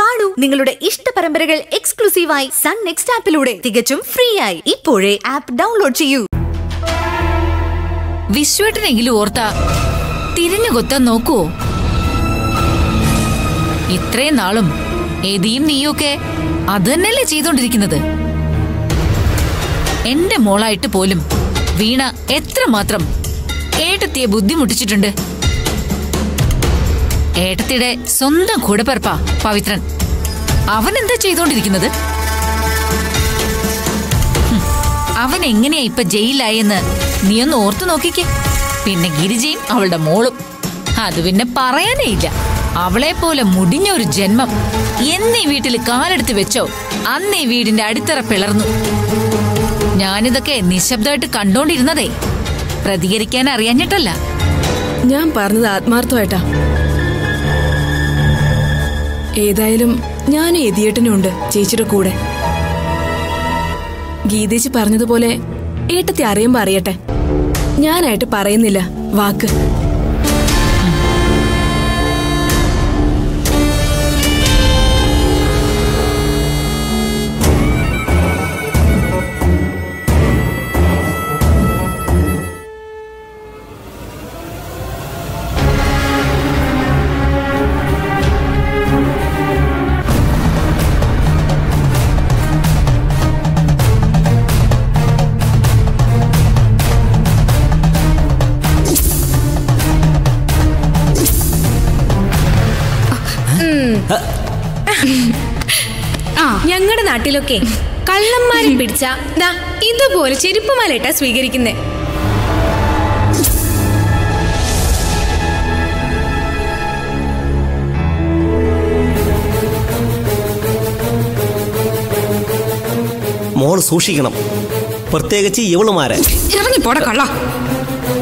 കാണൂ നിങ്ങളുടെ ഇഷ്ട പരമ്പരകൾ എക്സ്ക്ലൂസീവായി സൺ നെക്സ്റ്റ് ആപ്പിലൂടെ തികച്ചും ഫ്രീ ആയി ഇപ്പോഴേ ആപ്പ് ഡൗൺലോഡ് ചെയ്യൂ വിശ്വേട്ടനെങ്കിലും ഓർത്ത തിരിഞ്ഞു കൊത്താൻ നോക്കുവോ ഇത്രയും നാളും എതിയും നീയൊക്കെ അത് തന്നെയല്ലേ ചെയ്തോണ്ടിരിക്കുന്നത് എന്റെ മോളായിട്ട് പോലും വീണ എത്രമാത്രം ഏട്ടത്തിയെ ബുദ്ധിമുട്ടിച്ചിട്ടുണ്ട് ഏട്ടത്തിയുടെ സ്വന്തം കൂടെപ്പിറപ്പാ പവിത്രൻ അവൻ എന്താ ചെയ്തോണ്ടിരിക്കുന്നത് ഹും, അവൻ എങ്ങനെയാ ഇപ്പൊ ജയിലായെന്ന് നീ ഒന്ന് ഓർത്തു നോക്കിക്കേ പിന്നെ ഗിരിജയും അവളുടെ മോളും അത് പിന്നെ പറയാനേ ഇല്ല അവളെ പോലെ മുടിഞ്ഞ ഒരു ജന്മം എന്നീ വീട്ടിൽ കാലെടുത്ത് വെച്ചോ അന്നീ വീടിന്റെ അടിത്തറ പിളർന്നു ഞാനിതൊക്കെ നിശബ്ദമായിട്ട് കണ്ടോണ്ടിരുന്നതേ പ്രതികരിക്കാൻ അറിയാഞ്ഞിട്ടല്ല ഞാൻ പറഞ്ഞത് ആത്മാർത്ഥമായിട്ടാ ഏതായാലും ഞാനും എതിയേട്ടനും ഉണ്ട് ചേച്ചിയുടെ കൂടെ ഗീതേച്ചി പറഞ്ഞതുപോലെ ഏട്ടത്തെ അറിയുമ്പോ അറിയട്ടെ ഞാനായിട്ട് പറയുന്നില്ല വാക്ക് ആ ഞങ്ങളുടെ നാട്ടിലൊക്കെ കള്ളന്മാരെ പിടിച്ച ദാ ഇതുപോലെ ചെരുപ്പുമാലയിട്ടാ സ്വീകരിക്കുന്നേ മോൾ സൂക്ഷിക്കണം പ്രത്യേകിച്ച് ഇവളുമാരെ ഇറങ്ങി പോടെ കള്ള